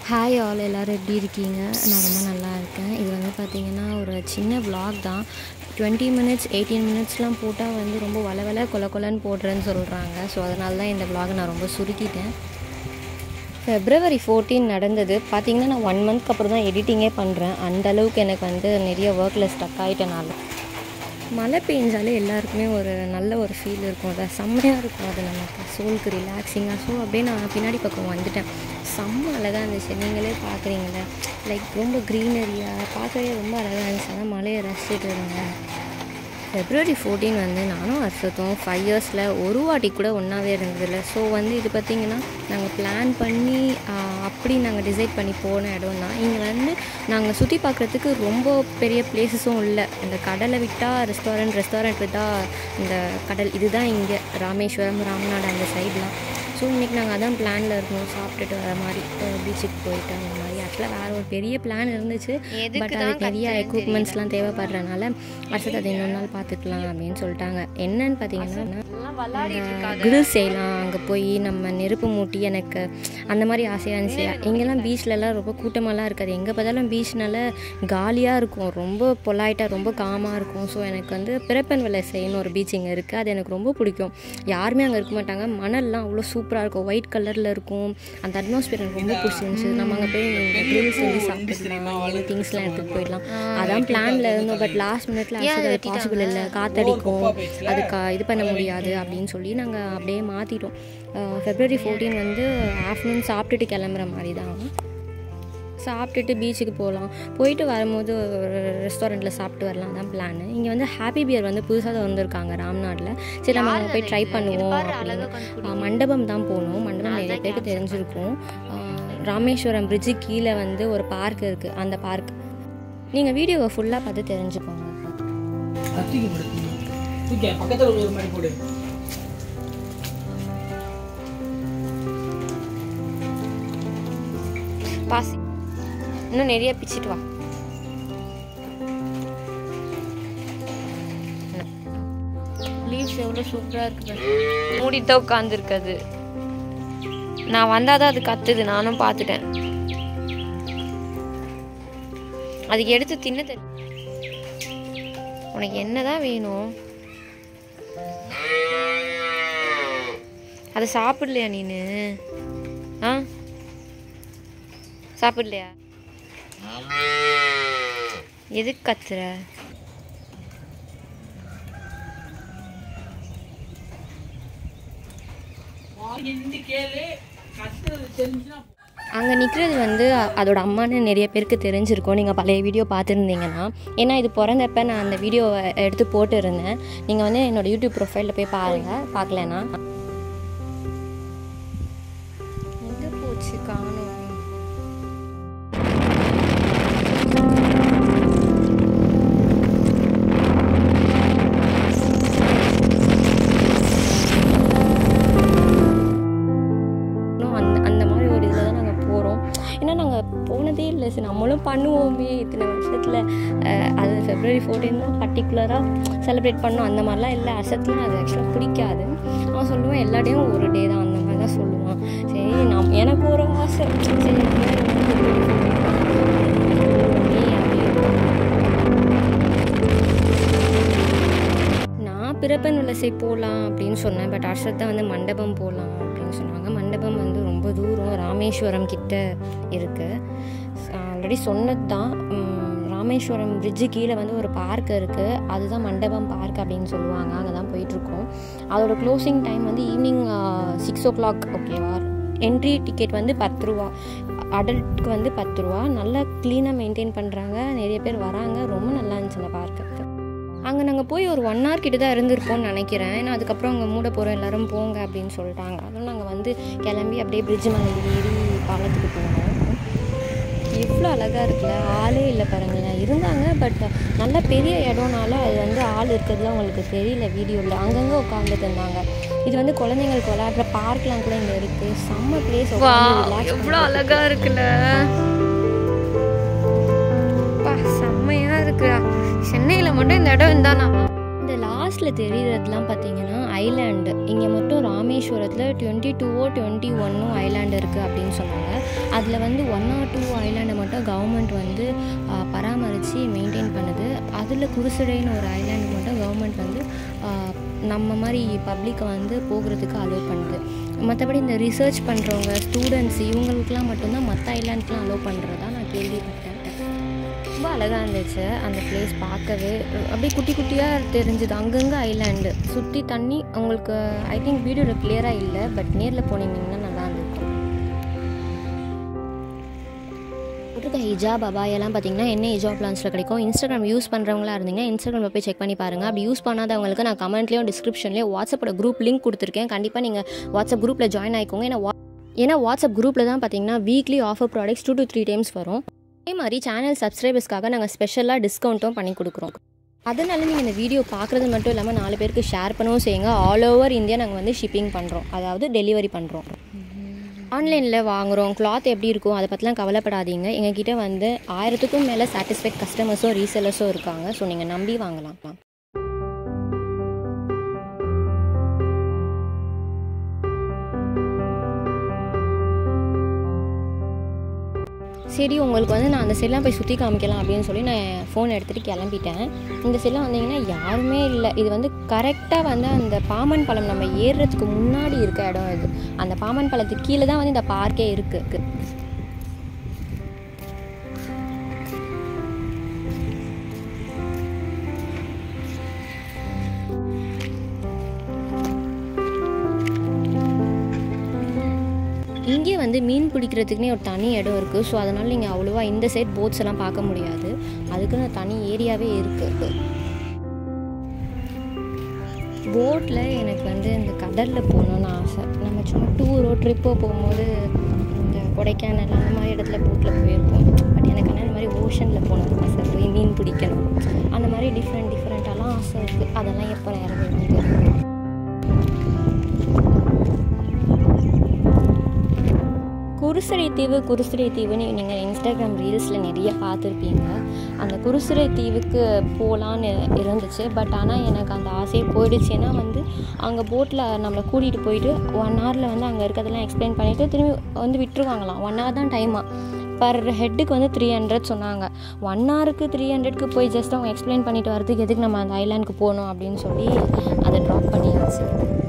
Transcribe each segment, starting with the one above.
hi all எல்லோரும் எப்படி இருக்கீங்க நான் ரொம்ப நல்லா இருக்கேன் இது வந்து பார்த்திங்கன்னா ஒரு சின்ன vlog தான் டுவெண்ட்டி மினிட்ஸ் எயிட்டீன் மினிட்ஸ்லாம் போட்டால் வந்து ரொம்ப வள வள கொல கொலன்னு போடுறேன்னு சொல்கிறாங்க ஸோ அதனால தான் இந்த vlog நான் ரொம்ப சுருக்கிட்டேன் ஃபெப்ரவரி ஃபோர்டீன் நடந்தது பார்த்தீங்கன்னா நான் ஒன் மந்த்க்கு அப்புறம் தான் எடிட்டிங்கே பண்ணுறேன் அந்த அளவுக்கு எனக்கு வந்து நிறைய ஒர்க்கில் ஸ்டக் ஆகிட்டனால மழை பெஞ்சாலே எல்லாருக்குமே ஒரு நல்ல ஒரு ஃபீல் இருக்கும் அது செம்மையாக இருக்கும் அது நமக்கு சோலுக்கு ரிலாக்ஸிங்காக ஸோ அப்படியே நான் பின்னாடி பக்கம் வந்துட்டேன் செம்ம அழகாக இருந்துச்சு நீங்களே பார்க்குறீங்களே லைக் ரொம்ப க்ரீனரியாக பார்க்கவே ரொம்ப அழகாக இருந்துச்சு ஆனால் மழையை ரசிச்சுட்டு இருந்தேன் ஃபெப்ரவரி ஃபோர்டீன் வந்து நானும் ஹர்ஷத்தும் ஃபைவ் இயர்ஸில் ஒரு வாட்டி கூட ஒன்றாவே இருந்ததில்ல ஸோ வந்து இது பார்த்திங்கன்னா நாங்கள் பிளான் பண்ணி ஆஹ், அப்படி நாங்கள் டிசைட் பண்ணி போன இடம் தான் இங்கே வந்து நாங்கள் சுற்றி பார்க்குறதுக்கு ரொம்ப பெரிய பிளேசஸும் இல்லை இந்த கடலை விட்டால் ரெஸ்டாரண்ட் ரெஸ்டாரண்ட் விட்டால் இந்த கடல் இதுதான் இங்கே ராமேஸ்வரம் ராமநாடு அந்த சைட்லாம் ஸோ இன்றைக்கி நாங்கள் அதான் பிளானில் இருக்கோம் சாப்பிட்டுட்டு வர மாதிரி பீச்சுக்கு போயிட்டு அந்த மாதிரி ஆக்சுவலாக வேறு ஒரு பெரிய பிளான் இருந்துச்சு பட் அதுக்கு நிறைய எக்யூப்மெண்ட்ஸ்லாம் தேவைப்படுறனால அடுத்தது அதை இன்னொரு நாள் பார்த்துக்கலாம் அப்படின்னு சொல்லிட்டாங்க என்னன்னு பார்த்தீங்கன்னா கிரில் செய்யலாம் அங்கே போய் நம்ம நெருப்பு மூட்டி எனக்கு அந்த மாதிரி ஆசையாக இருந்துச்சு இங்கெல்லாம் பீச்லலாம் ரொம்ப கூட்டமாலாம் இருக்காது எங்கே பார்த்தாலும் பீச்னால காலியாக இருக்கும் ரொம்ப பொலாய்ட்டாக ரொம்ப காமாக இருக்கும் ஸோ எனக்கு வந்து பிறப்பன் வேலை செய்யணும் ஒரு பீச் இங்கே இருக்குது அது எனக்கு ரொம்ப பிடிக்கும் யாருமே அங்கே இருக்க மாட்டாங்க மணல்லாம் அவ்வளோ சூப்பராக இருக்கும் ஒயிட் கலரில் இருக்கும் அந்த அட்மாஸ்பியர் எனக்கு ரொம்ப பிடிச்சிருந்துச்சு நம்ம அங்கே போய் கிரில் செஞ்சு சாப்பிட்டுக்கலாம் திங்ஸ்லாம் எடுத்துகிட்டு போயிடலாம் அதான் பிளானில் இருந்தோம் பட் லாஸ்ட் மினிட்ல அது பாசிபிள் இல்லை காத்தடிக்கும் அதுக்கு இது பண்ண முடியாது அப்படின்னு சொல்லி நாங்கள் அப்படியே மாற்றிட்டோம் ஃபெப்ரவரி ஃபோர்டீன் வந்து ஆஃப்டர்நூன் சாப்பிட்டுட்டு கிளம்புற மாதிரி தான் சாப்பிட்டுட்டு பீச்சுக்கு போகலாம் போயிட்டு வரும்போது ஒரு ரெஸ்டாரண்ட்டில் சாப்பிட்டு வரலாம் தான் பிளான் இங்கே வந்து ஹாப்பி பியர் வந்து புதுசாக தான் வந்திருக்காங்க ராம்நாட்டில் சரி நம்ம அங்கே போய் ட்ரை பண்ணுவோம் அப்படின்னு ஆ, மண்டபம் தான் போகணும் மண்டபம் நிறைய பேருக்கு தெரிஞ்சிருக்கும் ஆ, ராமேஸ்வரம் பிரிட்ஜு கீழே வந்து ஒரு பார்க் இருக்குது அந்த பார்க் நீங்கள் வீடியோவை ஃபுல்லாக பார்த்து தெரிஞ்சுக்கோங்க அத்திக்கு போடு தூக்கி பக்கத்தில் ஒரு மாதிரி போடு பாசி இன்னும் நிறைய பிச்சிட்டு வா லீவ்ஸ் எவ்வளோ சூப்பராக இருக்குது மூடிட்டு தான் உட்காந்துருக்குது நான் வந்தால் தான் அது கத்துது நானும் பார்த்துட்டேன் அதுக்கு எடுத்து தின்ன தெரி உனக்கு என்னதான் வேணும் அதை சாப்பிடலையா நீனு ஆ சாப்பிடலையா எதுக்கு கத்துற வாங்கி கேளு கத்துறது தெரிஞ்சுன்னா அங்கே நிற்கிறது வந்து அ- அதோட அம்மான்னு நிறைய பேருக்கு தெரிஞ்சிருக்கும் நீங்கள் பழைய வீடியோ பார்த்துருந்தீங்கன்னா ஏன்னா இது பிறந்தப்ப நான் அந்த வீடியோவை எடுத்து போட்டு இருந்தேன் நீங்கள் வந்து என்னோட யூடியூப் ப்ரொஃபைலில் போய் பாருங்கள் பார்க்கலனா எங்கே போச்சு காணும் இன்னும் அந்த அந்த மாதிரி ஒரு இதில் தான் நாங்கள் போகிறோம் ஏன்னா நாங்கள் போனதே இல்லை சரி நம்மளும் பண்ணுவோமே இத்தனை வருஷத்தில் அது ஃபெப்ரவரி ஃபோர்டீன் தான் பர்டிகுலராக செலிப்ரேட் பண்ணோம் அந்த மாதிரிலாம் இல்லை அசத்துலாம் அது ஆக்சுவலாக பிடிக்காது அவன் சொல்லுவான் எல்லா டேயும் ஒரு டே தான் அந்த மாதிரி தான் சொல்லுவான் சரி நான் எனக்கு ஒரு ஆசை சரி நான் பிறப்பன் வலசை போகலாம் அப்படின்னு சொன்னேன் பட் அர்ஷத் தான் வந்து மண்டபம் போகலாம் அப்படின்னு சொன்னாங்க மண்டபம் வந்து ரொம்ப தூரம் ராமேஸ்வரம் கிட்ட இருக்குது ஆல்ரெடி சொன்னது தான் ராமேஸ்வரம் பிரிட்ஜு கீழே வந்து ஒரு பார்க் இருக்குது அதுதான் மண்டபம் பார்க் அப்படின்னு சொல்லுவாங்க அங்கே தான் போயிட்டுருக்கோம் அதோட க்ளோசிங் டைம் வந்து ஈவினிங் சிக்ஸ் ஓ கிளாக் ஓகேவா என்ட்ரி டிக்கெட் வந்து பத்து ரூபா அடல்ட்க்கு வந்து பத்து ரூபா நல்லா க்ளீனாக மெயின்டைன் பண்ணுறாங்க நிறைய பேர் வராங்க ரொம்ப நல்லா இருந்துச்சு அந்த பார்க்கு அங்கே நாங்கள் போய் ஒரு ஒன் ஹவர் கிட்ட தான் இருந்திருப்போம்னு நினைக்கிறேன் ஏன்னா அதுக்கப்புறம் அங்கே மூட போகிறோம் எல்லாரும் போங்க அப்படின்னு சொல்லிட்டாங்க அதுவும் நாங்கள் வந்து கிளம்பி அப்படியே பிரிட்ஜ் மேலே ஏறி பாலத்துக்கு போனோம் எவ்வளோ அழகாக இருக்குல்ல ஆளே இல்லை பாருங்களேன் இருந்தாங்க பட் நல்ல பெரிய இடம்னால அது வந்து ஆள் இருக்கிறதுல உங்களுக்கு தெரியல வீடியோவில் அங்கங்கே உட்காந்துட்டு இருந்தாங்க இது வந்து குழந்தைங்களுக்கு விளையாடுற பார்க்லாம் கூட இங்கே இருக்குது செம்ம பிளேஸ் எவ்வளோ அழகாக இருக்குல்ல அப்பா செம்மையாக இருக்குடா சென்னையில் மட்டும் இந்த இடம் இருந்தானா இந்த லாஸ்ட்டில் தெரியுறதுலாம் பார்த்தீங்கன்னா ஐலாண்டு இங்கே மட்டும் ராமே ராமேஸ்வரத்தில் டுவெண்ட்டி டூவோ டுவெண்ட்டி ஒன்னோ ஐலாண்டு இருக்குது அப்படின்னு சொன்னாங்க அதில் வந்து ஒன் ஆர் டூ ஐலாண்டை மட்டும் கவர்மெண்ட் வந்து பராமரித்து மெயின்டைன் பண்ணுது அதில் குருசடைன்னு ஒரு ஐலாண்டு மட்டும் கவர்மெண்ட் வந்து ஆ, நம்ம மாதிரி பப்ளிக்கை வந்து போகிறதுக்கு அலோவ் பண்ணுது மற்றபடி இந்த ரிசர்ச் பண்ணுறவங்க ஸ்டூடெண்ட்ஸ் இவங்களுக்குலாம் மட்டும்தான் மற்ற ஐலாண்டுக்குலாம் அலோவ் பண்ணுறதா நான் கேள்விப்பட்டேன் ரொம்ப அழகாக இருந்துச்சு அந்த பிளேஸ் பார்க்கவே அப்படியே குட்டி குட்டியாக தெரிஞ்சுது அங்கங்கே ஐலாண்டு சுற்றி தண்ணி உங்களுக்கு ஐ திங்க் வீடியோவில் கிளியராக இல்லை பட் நேரில் போனீங்கன்னா நல்லா இருந்திருக்கும் போட்டிருக்க ஹிஜாப் அபாயெல்லாம் பார்த்தீங்கன்னா என்ன ஹிஜாப் லான்ஸில் கிடைக்கும் இன்ஸ்டாகிராம் யூஸ் பண்ணுறவங்களா இருந்தீங்கன்னா இன்ஸ்டாகிராமில் போய் செக் பண்ணி பாருங்கள் அப்படி யூஸ் பண்ணாதவங்களுக்கு நான் கமெண்ட்லேயும் டிஸ்கிரிப்ஷன்லேயும் வாட்ஸ்அப்போட குரூப் லிங்க் கொடுத்துருக்கேன் கண்டிப்பாக நீங்கள் வாட்ஸ்அப் குரூப்பில் ஜாயின் ஆகிக்கோங்க ஏன்னா வா- ஏன்னா வாட்ஸ்அப் குரூப்பில் தான் பார்த்தீங்கன்னா weekly offer products two to three times வரும் அதே மாதிரி சேனல் சப்ஸ்கிரைபர்ஸ்க்காக நாங்கள் ஸ்பெஷலாக டிஸ்கவுண்ட்டும் பண்ணி கொடுக்குறோம் அதனால நீங்கள் இந்த வீடியோ பார்க்குறது மட்டும் இல்லாமல் நாலு பேருக்கு ஷேர் பண்ணவும் செய்யுங்க ஆல் ஓவர் இந்தியா நாங்கள் வந்து ஷிப்பிங் பண்ணுறோம் அதாவது டெலிவரி பண்ணுறோம் ஆன்லைனில் வாங்குகிறோம் கிளாத் எப்படி இருக்கும் அதை பற்றிலாம் கவலைப்படாதீங்க எங்ககிட்ட வந்து ஆயிரத்துக்கும் மேலே சாட்டிஸ்ஃபைட் கஸ்டமர்ஸும் ரீசெல்லர்ஸும் இருக்காங்க ஸோ நீங்கள் நம்பி வாங்கலாம் சரி உங்களுக்கு வந்து நான் அந்த செல்லாம் போய் சுற்றி காமிக்கலாம் அப்படின்னு சொல்லி நான் ஃபோன் எடுத்துகிட்டு கிளம்பிட்டேன் இந்த செல்லம் வந்தீங்கன்னா யாருமே இல்லை இது வந்து கரெக்டாக வந்து அந்த பாமன் பாலம் நம்ம ஏறுறதுக்கு முன்னாடி இருக்க இடம் இது அந்த பாமன் பாலத்துக்கு கீழே தான் வந்து இந்த பார்க்கே இருக்குது இங்கே வந்து மீன் பிடிக்கிறதுக்குனே ஒரு தனி இடம் இருக்குது ஸோ அதனால் நீங்கள் அவ்வளோவா இந்த சைட் போட்ஸ் எல்லாம் பார்க்க முடியாது அதுக்குன்னு தனி ஏரியாவே இருக்குது போட்டில் எனக்கு வந்து இந்த கடலில் போகணுன்னு ஆசை நம்ம சும்மா டூரோ ட்ரிப்போ போகும்போது இந்த கொடைக்கானல் அந்த மாதிரி இடத்துல போட்டில் போயிருக்கோம் பட் எனக்கு ஆனால் இந்த மாதிரி ஓஷனில் போகணும்னு ஆசை போய் மீன் பிடிக்கணும் அந்த மாதிரி டிஃப்ரெண்ட் டிஃப்ரெண்ட்டாலாம் ஆசை இருக்குது அதெல்லாம் எப்போ நிறைவேறும் தெரியல குருசரை தீவு குருசரை தீவுன்னு நீங்கள் இன்ஸ்டாகிராம் ரீல்ஸில் நிறைய பார்த்துருப்பீங்க அந்த குருசரை தீவுக்கு போகலான்னு இருந்துச்சு பட் ஆனால் எனக்கு அந்த ஆசையே போயிடுச்சு ஏன்னா வந்து அங்கே போட்டில் நம்மளை கூட்டிகிட்டு போயிட்டு ஒன் ஹவரில் வந்து அங்கே இருக்கிறதெல்லாம் எக்ஸ்பிளைன் பண்ணிவிட்டு திரும்பி வந்து விட்டுருவாங்களாம் ஒன் ஹவர் தான் டைமா பர் ஹெட்டுக்கு வந்து த்ரீ ஹண்ட்ரட் சொன்னாங்க ஒன் ஹவருக்கு த்ரீ ஹண்ட்ரட்க்கு போய் ஜஸ்ட் அவங்க எக்ஸ்பிளைன் பண்ணிட்டு வரதுக்கு எதுக்கு நம்ம அந்த ஐலாண்டுக்கு போகணும் அப்படின்னு சொல்லி அதை ட்ராப் பண்ணியாச்சு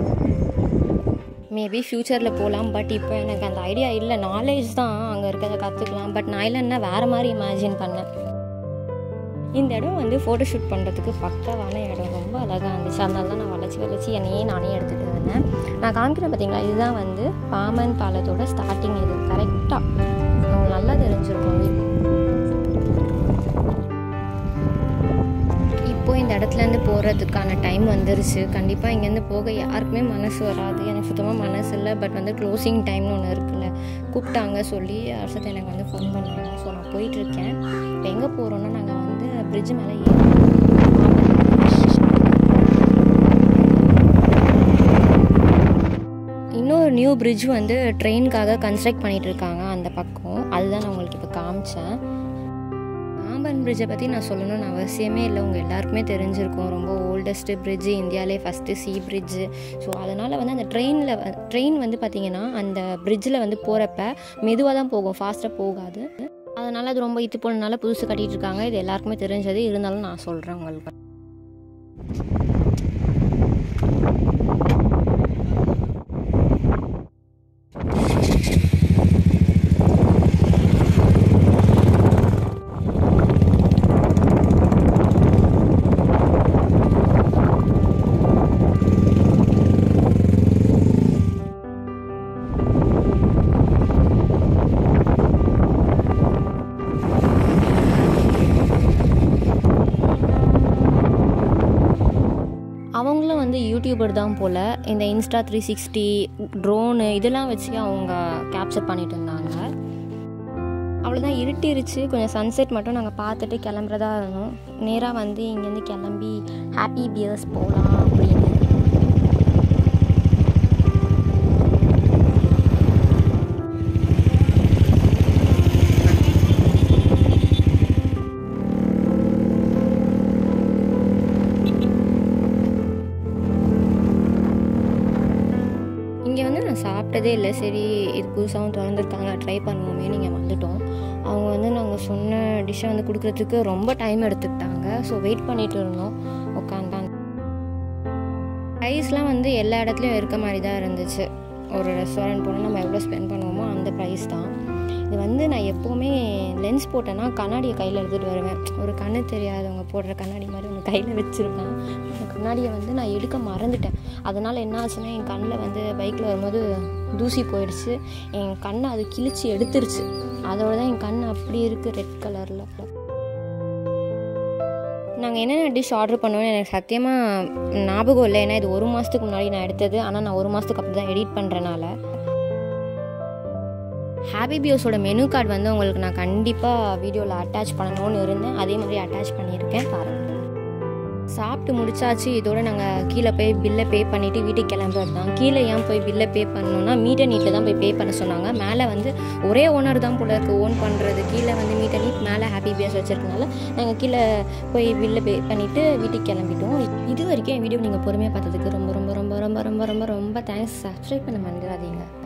மேபி ஃப்யூச்சரில் போகலாம் பட் இப்போ எனக்கு அந்த ஐடியா இல்லை நாலேஜ் தான் அங்கே இருக்கிறத கற்றுக்கலாம் பட் நான் இல்லைன்னா வேறு மாதிரி இமேஜின் பண்ணேன் இந்த இடம் வந்து ஃபோட்டோ ஷூட் பண்ணுறதுக்கு பக்காவான இடம் ரொம்ப அழகாக இருந்துச்சு அதனால தான் நான் வளைச்சி வளைச்சி என்னையே நானே எடுத்துகிட்டு வந்தேன் நான் காமிக்கிறேன் பார்த்தீங்களா இதுதான் வந்து பாமன் பாலத்தோட ஸ்டார்டிங் இது கரெக்டாக உங்களுக்கு நல்லா தெரிஞ்சிருக்கும் இப்போ இந்த இடத்துலேருந்து போகிறதுக்கான டைம் வந்துருச்சு கண்டிப்பாக இங்கேருந்து போக யாருக்குமே மனசு வராது எனக்கு சுத்தமாக மனசு இல்லை பட் வந்து க்ளோசிங் டைம்னு ஒன்று இருக்குல்ல கூப்பிட்டாங்க சொல்லி அரசத்தை எனக்கு வந்து ஃபோன் பண்ணாங்க ஸோ நான் போயிட்டுருக்கேன் இப்போ எங்கே போகிறோன்னா நாங்கள் வந்து பிரிட்ஜ் மேலே இன்னொரு நியூ பிரிட்ஜ் வந்து ட்ரெயினுக்காக கன்ஸ்ட்ரக்ட் பண்ணிட்டு இருக்காங்க அந்த பக்கம் அதுதான் நான் உங்களுக்கு இப்போ காமிச்சேன் பாம்பன் பிரிட்ஜை பற்றி நான் சொல்லணும்னு அவசியமே இல்லை உங்கள் எல்லாருக்குமே தெரிஞ்சிருக்கும் ரொம்ப ஓல்டஸ்ட்டு பிரிட்ஜு இந்தியாவிலே ஃபஸ்ட்டு சி பிரிட்ஜு ஸோ அதனால் வந்து அந்த ட்ரெயினில் ட்ரெயின் வந்து பார்த்திங்கன்னா அந்த பிரிட்ஜில் வந்து போகிறப்ப மெதுவாக தான் போகும் ஃபாஸ்ட்டாக போகாது அதனால் அது ரொம்ப இது போனனால புதுசு கட்டிகிட்டு இருக்காங்க இது எல்லாருக்குமே தெரிஞ்சது இருந்தாலும் நான் சொல்கிறேன் உங்களுக்கு அவங்களும் வந்து யூடியூபர் தான் போல் இந்த இன்ஸ்டா த்ரீ சிக்ஸ்டி ட்ரோனு இதெல்லாம் வச்சு அவங்க கேப்சர் பண்ணிட்டு இருந்தாங்க அவ்வளோதான் இருட்டிருச்சு கொஞ்சம் சன்செட் மட்டும் நாங்கள் பார்த்துட்டு கிளம்புறதா இருந்தோம் நேராக வந்து இங்கேருந்து கிளம்பி ஹாப்பி பியர்ஸ் போகலாம் அப்படின்னு சாப்பிட்டதே இல்லை சரி இது புதுசாகவும் திறந்துருக்காங்க ட்ரை பண்ணுவோமே நீங்கள் வந்துட்டோம் அவங்க வந்து நாங்கள் சொன்ன டிஷ்ஷை வந்து கொடுக்குறதுக்கு ரொம்ப டைம் எடுத்துக்கிட்டாங்க ஸோ வெயிட் பண்ணிட்டு இருந்தோம் உட்காந்தான் ப்ரைஸ்லாம் வந்து எல்லா இடத்துலையும் இருக்க மாதிரி தான் இருந்துச்சு ஒரு ரெஸ்டாரண்ட் போனால் நம்ம எவ்வளோ ஸ்பெண்ட் பண்ணுவோமோ அந்த ப்ரைஸ் தான் இது வந்து நான் எப்போவுமே லென்ஸ் போட்டேன்னா கண்ணாடியை கையில் எடுத்துகிட்டு வருவேன் ஒரு கண்ணு தெரியாதவங்க போடுற கண்ணாடி மாதிரி ஒன்று கையில் வச்சுருப்பேன் அந்த கண்ணாடியை வந்து நான் எடுக்க மறந்துட்டேன் அதனால் என்ன ஆச்சுன்னா என் கண்ணில் வந்து பைக்கில் வரும்போது தூசி போயிடுச்சு என் கண்ணை அது கிழிச்சு எடுத்துருச்சு அதோட தான் என் கண் அப்படி இருக்குது ரெட் கலரில் நாங்கள் என்னென்ன டிஷ் ஆர்டர் பண்ணோன்னு எனக்கு சத்தியமாக ஞாபகம் இல்லை ஏன்னா இது ஒரு மாதத்துக்கு முன்னாடி நான் எடுத்தது ஆனால் நான் ஒரு மாதத்துக்கு அப்புறம் தான் எடிட் பண்ணுறனால ஹாப்பி பியோஸோட மெனு கார்டு வந்து உங்களுக்கு நான் கண்டிப்பாக வீடியோவில் அட்டாச் பண்ணணும்னு இருந்தேன் அதே மாதிரி அட்டாச் பண்ணியிருக்கேன் பாருங்கள் சாப்பிட்டு முடிச்சாச்சு இதோட நாங்கள் கீழே போய் பில்லை பே பண்ணிவிட்டு வீட்டுக்கு கிளம்புறது தான் கீழே ஏன் போய் பில்லை பே பண்ணணும்னா மீட்டர் நீட்டில் தான் போய் பே பண்ண சொன்னாங்க மேலே வந்து ஒரே ஓனர் தான் போல இருக்குது ஓன் பண்ணுறது கீழே வந்து மீட்டர் நீட் மேலே ஹாப்பி பியர்ஸ் வச்சுருக்கனால நாங்கள் கீழே போய் பில்லை பே பண்ணிவிட்டு வீட்டுக்கு கிளம்பிட்டோம் இது வரைக்கும் என் வீடியோ நீங்கள் பொறுமையாக பார்த்ததுக்கு ரொம்ப ரொம்ப ரொம்ப ரொம்ப ரொம்ப ரொம்ப ரொம்ப தேங்க்ஸ் சப்ஸ்கிரைப் பண்ண மறந்துடாதீங்க